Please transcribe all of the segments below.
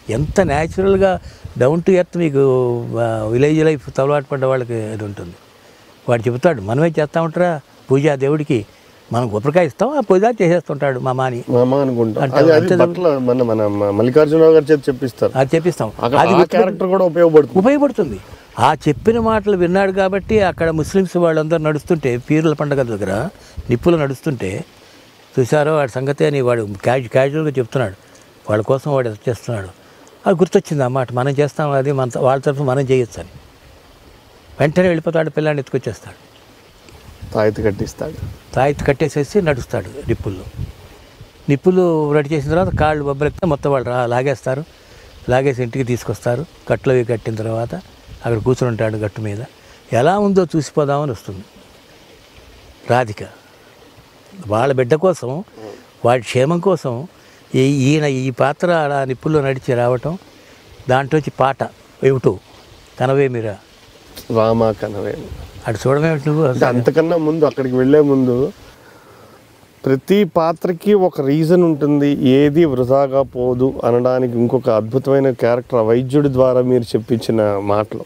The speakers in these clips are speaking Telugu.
ఎంత న్యాచురల్గా డౌన్ టు ఎర్త్ మీకు విలేజ్ లైఫ్ తలవాటు పడ్డ వాళ్ళకి అది ఉంటుంది వాడు చెబుతాడు మనమే చేస్తా ఉంటారా పూజ ఆ దేవుడికి మనం కొబ్బరికాయ ఇస్తాం ఆ పూజ చేసేస్తుంటాడు మా మాని మామ అనుకుంటా అంటే అది అది అంతే బట్టల మన మన మల్లికార్జునరావు గారి చేతి చెప్పిస్తారు అది చెప్పిస్తాం అక్కడ అది ఆ క్యారెక్టర్ కూడా ఉపయోగపడుతుంది ఉపయోగపడుతుంది ఆ చెప్పిన మాటలు విన్నాడు కాబట్టి అక్కడ ముస్లిమ్స్ వాళ్ళందరూ నడుస్తుంటే పీర్ల పండగ దగ్గర నిప్పులు నడుస్తుంటే చూసారో వాడి సంగతి అని వాడు క్యాజు క్యాజువల్గా చెప్తున్నాడు వాళ్ళ కోసం వాడు ఎంత చేస్తున్నాడు అది గుర్తొచ్చింది ఆ మాట మనం చేస్తాం అది మన వాళ్ళ తరఫున మనం చేయొచ్చు అని వెంటనే వెళ్ళిపోతాడు పిల్లాన్ని ఎత్తుకొచ్చేస్తాడు తాయితీ కట్టిస్తాడు తాయితీ కట్టేసేసి నడుస్తాడు నిప్పుల్లో నిప్పులు రెడీ చేసిన తర్వాత కాళ్ళు బొబ్బరెక్కితే మొత్తం వాళ్ళు రా లాగేస్తారు లాగేసి ఇంటికి తీసుకొస్తారు కట్లు అవి కట్టిన తర్వాత అక్కడ కూర్చుని ఉంటాడు గట్టు మీద ఎలా ఉందో చూసిపోదామని వస్తుంది రాధిక వాళ్ళ బిడ్డ కోసం వాడి క్షేమం కోసం ఈ ఈయన ఈ పాత్ర అలా నిప్పుల్లో నడిచి రావటం దాంట్లోంచి పాట ఏమిటో కనవే మీరా రామా కనవే అటు చూడమేమిటి నువ్వు అంటే అంతకన్నా ముందు అక్కడికి వెళ్ళే ముందు ప్రతి పాత్రకి ఒక రీజన్ ఉంటుంది ఏది వృధాగా పోదు అనడానికి ఇంకొక అద్భుతమైన క్యారెక్టర్ ఆ వైద్యుడి ద్వారా మీరు చెప్పించిన మాటలు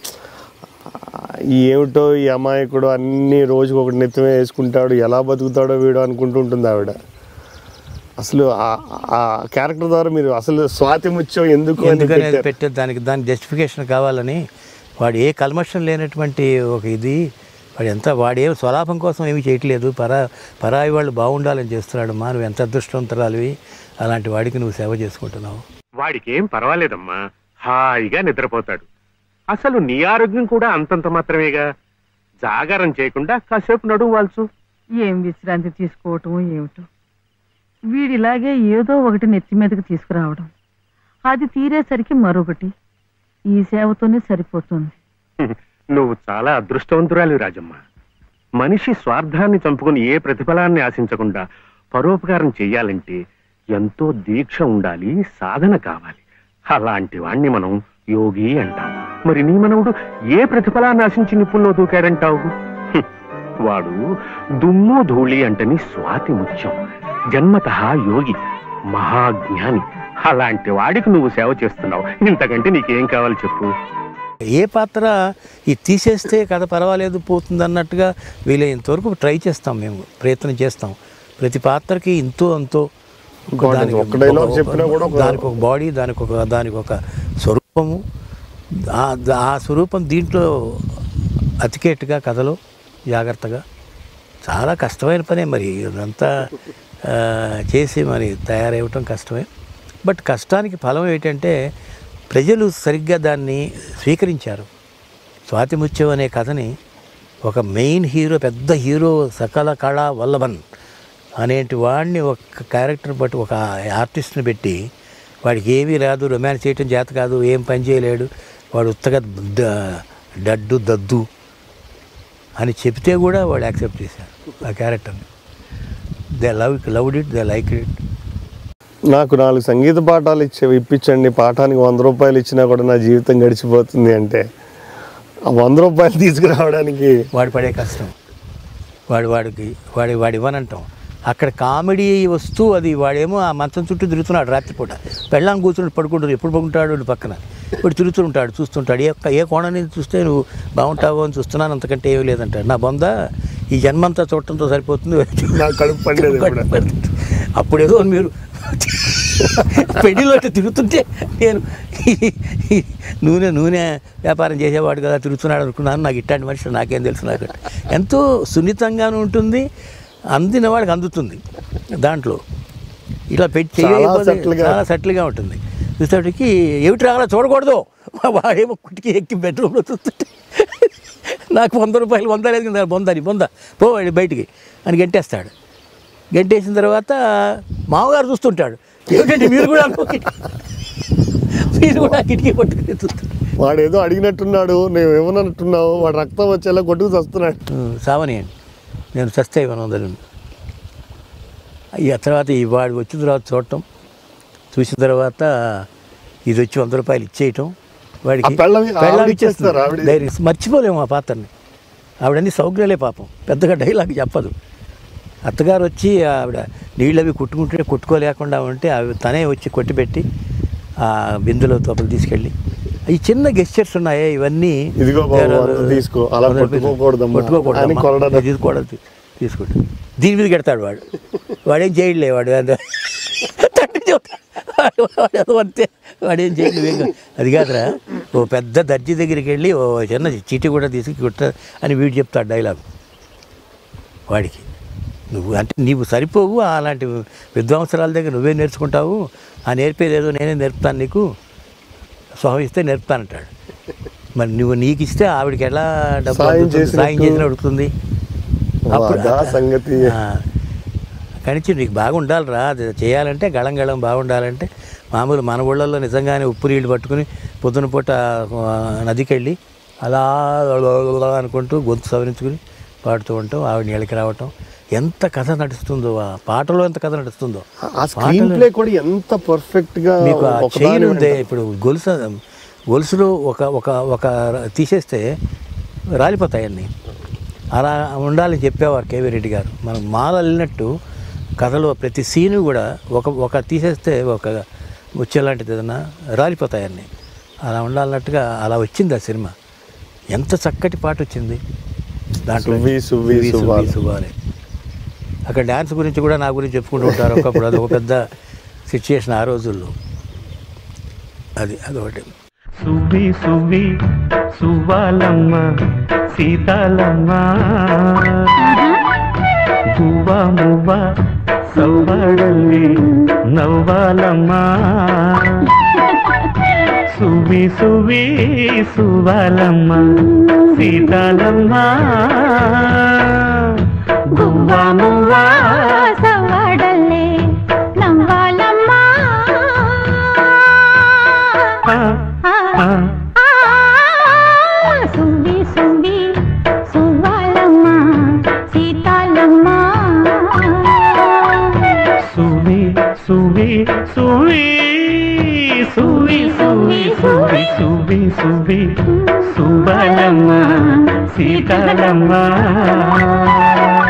ఈ ఏమిటో ఈ అమాయకుడు అన్ని రోజుకి ఒకటి నెత్తమే వేసుకుంటాడు ఎలా బతుకుతాడో వీడు అనుకుంటూ ఉంటుంది ఆవిడ అసలు ఆ- ఆ క్యారెక్టర్ ద్వారా మీరు అసలు స్వాతి ముత్యం ఎందుకు అని ఎందుకని అది పెట్టారు? పెట్టే దానికి దాని జస్టిఫికేషన్ కావాలని వాడు ఏ కల్మషం లేనటువంటి ఒక ఇది వాడు ఎంత వాడు ఏ స్వలాభం కోసం ఏమీ చేయట్లేదు పరా పరాయి వాళ్ళు బాగుండాలని చేస్తున్నాడు మా నువ్వు ఎంత అదృష్టవంతరాలివి అలాంటి వాడికి నువ్వు సేవ చేసుకుంటున్నావు వాడికి ఏం పర్వాలేదమ్మా హాయిగా నిద్రపోతాడు అసలు నీ ఆరోగ్యం కూడా అంతంత మాత్రమేగా జాగారం చేయకుండా కాసేపు నడుము వాల్చు ఏం విశ్రాంతి తీసుకోవటం ఏమిటో వీడిలాగే ఏదో ఒకటి నెత్తి మీదకి తీసుకురావడం అది తీరేసరికి మరొకటి ఈ సేవతోనే సరిపోతుంది హ్మ్. నువ్వు చాలా అదృష్టవంతురాలి రాజమ్మ మనిషి స్వార్థాన్ని చంపుకుని ఏ ప్రతిఫలాన్ని ఆశించకుండా పరోపకారం చెయ్యాలంటే ఎంతో దీక్ష ఉండాలి సాధన కావాలి అలాంటి వాణ్ణి మనం యోగి అంటాం మరి నీ మనవుడు ఏ ప్రతిఫలాన్ని ఆశించి నిప్పుల్లో దూకాడంటావు హ్మ్. వాడు దుమ్ము ధూళి అంటని స్వాతి ముత్యం జన్మత యోగి మహాజ్ఞాని అలాంటి వాడికి నువ్వు సేవ చేస్తున్నావు ఇంతకంటే నీకేం కావాలి చెప్పు ఏ పాత్ర ఇది తీసేస్తే కథ పర్వాలేదు పోతుంది అన్నట్టుగా వీలైనంత వరకు ట్రై చేస్తాం మేము ప్రయత్నం చేస్తాం ప్రతి పాత్రకి ఇంతో అంతో ఒక ఇంకోటి దానికి ఒక్క dialogue చెప్పినా కూడా ఒక- దానికి ఒక బాడీ దానికి ఒక దానికి ఒక స్వరూపము ఆ- ఆ స్వరూపం దీంట్లో అతికేట్టుగా కథలో జాగ్రత్తగా చాలా కష్టమైన పనే మరి ఇదంతా ఆ, చేసి మరి తయారవటం కష్టమే బట్ కష్టానికి ఫలం ఏంటంటే ప్రజలు సరిగ్గా దాన్ని స్వీకరించారు స్వాతిముత్యం అనే కథని ఒక మెయిన్ హీరో పెద్ద హీరో సకల కళా వల్లభన్ అనేటి వాడిని ఒక క్యారెక్టర్ బట్టి ఒక ఆర్టిస్ట్ని పెట్టి వాడికి ఏమీ రాదు రొమాన్స్ చేయటం చేత కాదు ఏం పని చేయలేడు వాడు ఉత్తగా ద- డడ్డు దద్దు అని చెప్తే కూడా వాడు యాక్సెప్ట్ చేశారు ఆ క్యారెక్టర్ని they love loved it they like it నాకు నాలుగు సంగీత పాఠాలు ఇచ్చే ఇప్పించండి పాఠానికి వంద రూపాయలు ఇచ్చినా కూడా నా జీవితం గడిచిపోతుంది అంటే ఆ వంద రూపాయలు తీసుకురావడానికి వాడు పడే కష్టం వాడు వాడికి వాడి వాడు ఇవ్వనంటాం అక్కడ కామెడీ వస్తూ అది వాడేమో ఆ మంచం చుట్టూ తిరుగుతున్నాడు రాత్రిపూట పెళ్ళాం కూర్చుని పడుకుంటాడు ఎప్పుడు పడుకుంటాడు వాడు పక్కన ఇప్పుడు తిరుగుతుంటాడు చూస్తుంటాడు ఏ ఏ కోణం నుంచి చూస్తే నువ్వు బాగుంటావు అని చూస్తున్నాను అంతకంటే ఏమీ లేదంటాడు నా బొంద ఈ జన్మంతా చూడటంతో సరిపోతుంది నా కడుపు పండేది కూడా. అప్పుడేదో మీరు పెళ్లిలో ఇట్లా తిరుగుతుంటే నేను ఈ- ఈ నూనె నూనె వ్యాపారం చేసేవాడు కదా తిరుగుతున్నాడు అనుకున్నాను నాకు ఇట్లాంటి మనిషి నాకేం తెలుసు నాకు ఎంతో సున్నితంగాను ఉంటుంది అందిన వాడికి అందుతుంది దాంట్లో ఇలా పెట్టి చాలా చేయకపోతే subtle గా. చాలా సెటిల్గా ఉంటుంది చూసేటికి ఏమిటి రావాలో చూడకూడదు వాడేమో కుటికి ఎక్కి బెడ్రూమ్లో చూస్తుంటే నాకు వంద రూపాయలు వంద లేదు కదా బొందని బొంద పో వాడి బయటికి అని గెంటేస్తాడు గెంటేసిన తర్వాత మామగారు చూస్తుంటాడు ఏమిటంటే మీరు కూడా అనుకో మీరు కూడా కిటికీ పట్టుకుని చూస్తుంటాడు వాడు ఏదో అడిగినట్టున్నాడు నేను ఏమన్నట్టున్నావు వాడు రక్తం వచ్చేలా కొట్టుకు వస్తున్నాడు సావనియండి నేను చస్తే ఇవ్వను అందరు ఆ తర్వాత ఈ వాడు వచ్చిన తర్వాత చూడటం చూసిన తర్వాత ఇది వచ్చి వంద రూపాయలు ఇచ్చేయటం వాడికి ఆ పెళ్ళాం- పెళ్ళాం ఆవిడ ఇచ్చేస్తుంది. ఇచ్చేస్తారు, ఆవిడ. డైరీ- మర్చిపోలేము ఆ పాత్రని ఆవిడన్ని సౌకర్యాలే పాపం పెద్దగా డైలాగ్ చెప్పదు అత్తగారు వచ్చి ఆవిడ నీళ్ళు అవి కుట్టుకుంటే కుట్టుకోలేకుండా ఉంటే అవి తనే వచ్చి కొట్టిపెట్టి ఆ బిందులో తోపలు తీసుకెళ్ళి ఈ చిన్న గెస్చర్స్ ఉన్నాయే ఇవన్నీ ఇదిగో బాబు, వేరే- అంత తీసుకో. అలా వంద రూపాయలు. పట్టుకోకూడదమ్మా. పట్టుకోకూడదమ్మా. అని కొరడాడు. ఇది కూడా తీ- తీసుకుంటాడు దీని మీద కడతాడు వాడు వాడేం చేయలే వాడు అంత- తండ్రి చెబుతాడు. వాడు వాడు ఏదో అంతే వాడేం చేయలేదు ఏం కాదు. అది కాదురా ఓ పెద్ద దర్జీ దగ్గరికి వెళ్ళి ఓ చిన్న చీటీ కూడా తీసుకు కుట్ట అని వీడు చెప్తాడు డైలాగ్ వాడికి నువ్వు అంటే నీవు సరిపోవు అలాంటి విద్వాంసరాల దగ్గర నువ్వే నేర్చుకుంటావు ఆ నేర్పేది ఏదో నేనే నేర్పుతాను నీకు స్వామి ఇస్తే నేర్పుతానంటాడు మరి నువ్వు నీకు ఇస్తే ఆవిడకి ఎలా డబ్బు సాయం అందుతుంది? చేసినట్టు. సాయం చేసిన అడుగుతుంది అప్పుడు అదా సంగతి కనిచి నీకు బాగుండాలిరా అది చేయాలంటే గళం గళం బాగుండాలంటే మామూలు మన ఊళ్ళల్లో నిజంగానే ఉప్పు నీళ్ళు పట్టుకుని పొద్దున పూట ఆ, నదికి వెళ్ళి అలా అనుకుంటూ గొంతు సవరించుకుని పాడుతూ ఉంటాం ఆవిడ నీళ్ళకి రావటం ఎంత కథ నడుస్తుందో ఆ పాటలో ఎంత కథ నడుస్తుందో ఆ స్క్రీన్ ప్లే కూడా ఎంత పర్ఫెక్ట్ గా మీకు ఆ ఒకదాని చైన్ ఉందే వెంట- ఇప్పుడు గొలుసు గొలుసులో ఒక ఒక ఒక తీసేస్తే రాలిపోతాయి అన్నీ అలా ఉండాలని చెప్పేవారు కేవీ రెడ్డి గారు మనం మాల వెళ్ళినట్టు కథలో ప్రతి సీను కూడా ఒక ఒక తీసేస్తే ఒక ముచ్చెలాంటిది ఏదైనా రాలిపోతాయి అన్నీ అలా ఉండాలన్నట్టుగా అలా వచ్చింది ఆ సినిమా ఎంత చక్కటి పాట వచ్చింది దాంట్లో సువ్వి, సువ్వి, సువ్వి, సువ్వాలి. సువ్వాలి. అక్కడ డ్యాన్స్ గురించి కూడా నా గురించి చెప్పుకుంటూ ఉంటారు ఒకప్పుడు అది ఒక పెద్ద సిచ్యుయేషన్ ఆ రోజుల్లో అది అదొకటి సువ్వి సువ్వి సువ్వాలమ్మ సీతాలమ్మ గువ్వ మువ్వ సవ్వాడల్లి నవ్వాలమ్మ సువ్వి సువ్వి సువ్వాలమ్మ సీతాలమ్మ గువ్వ మువ్వ సవాడల్లే నవ్వాలమ్మా ఆ, ఆ. సువ్వి సువ్వి సువ్వాలమ్మ సీతాలమ్మ సువి సువి సువి సువి సువి సువి సువి సువి సుబలమ్మ సీతాలమ్మ